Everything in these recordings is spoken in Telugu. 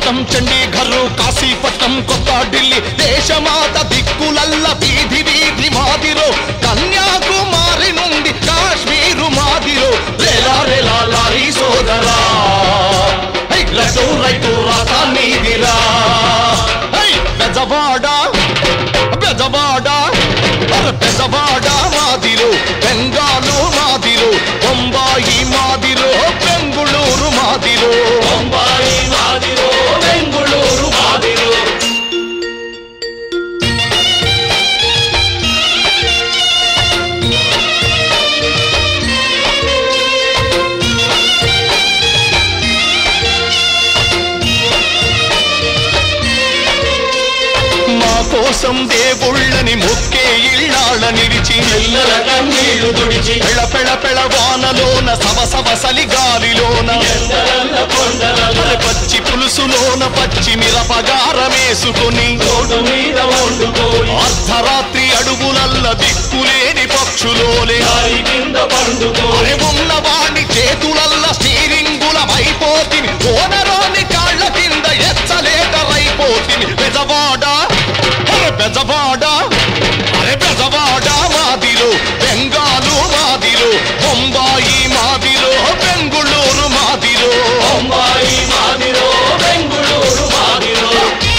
పట్నం చండీఘర్ కాశీపట్నం కొత్త ఢిల్లీ దేశమాత దిక్కులల్ల వీధి వీధి మాదిరో కన్యాకుమారి నుండి కాశ్మీరు మాదిరో రేలా రేలా లారీ సోదరా హై, రైతు రైతు రాత నీదిరా హై, బెజవాడ బెజవాడ అరే బెజవాడ మాదిరు బెంగాలు మాదిరు బొంబాయి మాదిరు బెంగుళూరు మాదిరు బొంబాయి మాదిరో బెంగుళూరు మాదిరో మా కోసం దేవుళ్ళని మొక్కే ఇళ్ళాళ్ళ నిలిచి పిల్లల కన్నీళ్లు తుడిచి పెళ పెళ పెళ వానలోన సవ సవ సలి గాలిలోన ఎండలల్ల కొండలల్ల అరే పచ్చి పులుసులోన పచ్చి మిరపగారమేసుకొని రోడ్డు మీద వండుకొని అర్ధరాత్రి అడుగులల్ల దిక్కులేని పక్షులోనే దారి కింద పండుకొని అరే ఉన్న వాణ్ణి చేతులల్ల స్టీరింగులమైపోతిని ఓనరోని కాళ్ళ కింద ఎచ్చలేకరైపోతిని బెజవాడ అరే బెజవాడ అరే బెజవాడ మాదిరు బెంగాలు మాదిరు బొంబాయి మాదిరు బెంగుళూరు మాదిరు బొంబాయి మాదిరో బెంగుళూరు మాదిరో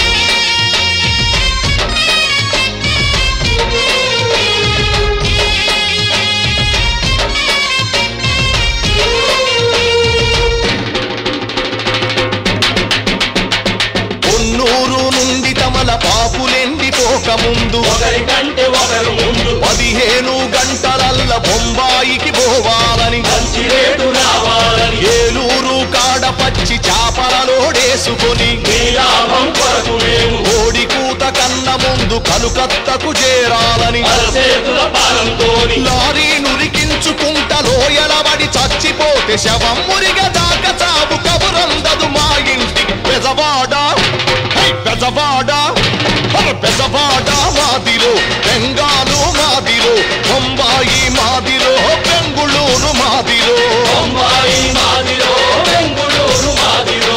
కొన్నూరు నుండి తమల పాపులెండిపోక ముందు ఒకరికంటే ఒకరు ముందు పదిహేను గంటలల్ల బొంబాయికి పోవాలని మంచి రేటు రావాలని ఏలూరు కాడ పచ్చి చాపలలోడేసుకొని మీ లాభం కొరకు మేము కోడి కూత కన్న ముందు కలుకత్తకు చేరాలని అరచేతుల పాలంతోని లారీ నురికించుకుంట లోయలబడి చచ్చిపోతే శవం మురిగ దాకా చావు కబురందదు మా ఇంటికి పెజవాడ హై పెజవాడ హర్ పెజవాడ మాదిరు బెంగాలు మాదిరు బొంబాయి మాదిరు బెంగుళూరు మాదిరు బొంబాయి మాదిరో బెంగుళూరు మాదిరో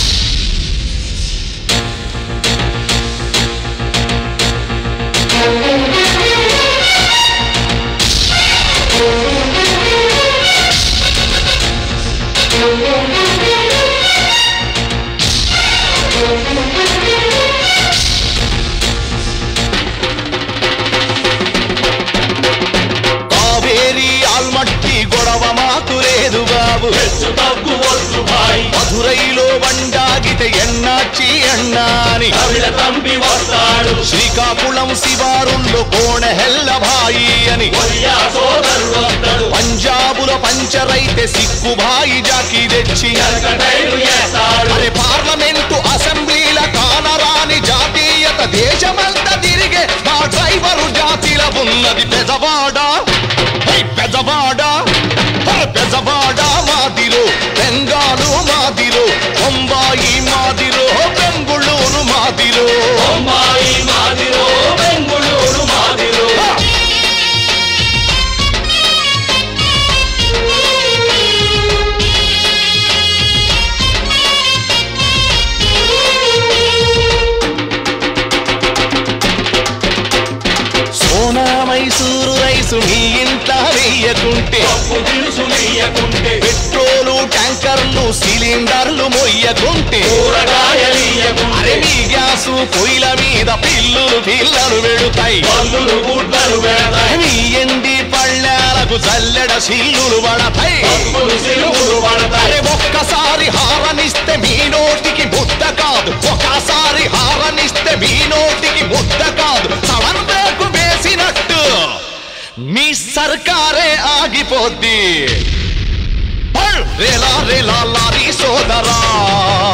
కావేరి ఆల్మట్టి గొడవ మాకు లేదు బాబు హెచ్చు తగ్గు వద్దు భాయ్ మధురైలో వండాగితే ఎన్నాచి ఎన్నాని కవిడ తంపి వస్తాడు శ్రీకాకుళం శివారుల్లో కోణ హెల్లభాయి అని కొరియా సోదరుడు వస్తాడు పంజాబుల పంచరైతే సిక్కుభాయి జాకి తెచ్చి కటైలు చేస్తాడు అరే పార్లమెంటు అసెంబ్లీల కానరాని జాతీయత దేశమంతా తిరిగే మా డ్రైవరు జాతిల ఉన్నది పెదవాడ హై పెదవాడ హై పెదవాడ మాదిరు బెంగాలు మాదిరు బొంబాయి మాదిరు బెంగుళూరు మాదిరు బొంబాయి మాదిరో బెంగుళూరు మాదిరో సోనా మైసూరు రైసు మీ ఇంట్లో వెయ్యకుంటే పప్పు దినుసు నీయకుంటే పెట్రోలు ట్యాంకర్లు సిలిండర్లు మొయ్యకుంటే కూరగాయలీయకుంటే అరే మీ గ్యాసు పొయ్యిల మీద పిల్లులు పిల్లలు పెడతాయి పన్నులు గుడ్లను పెడతాయి మీ ఎండి పళ్ళాలకు చల్లెడ సిల్లులు పడతాయి పప్పులు సిలువులు పడతాయి అరే ఒక్కసారి హారనిస్తే మీ నోటికి ముద్ద కాదు ఒకసారి హారనిస్తే మీ నోటికి ముద్ద కాదు సడన్ బ్రేక్ వేసినట్టు మీ సర్కారే ఆగిపోద్ది పల్ రేలా రేలా లారీ సోదరా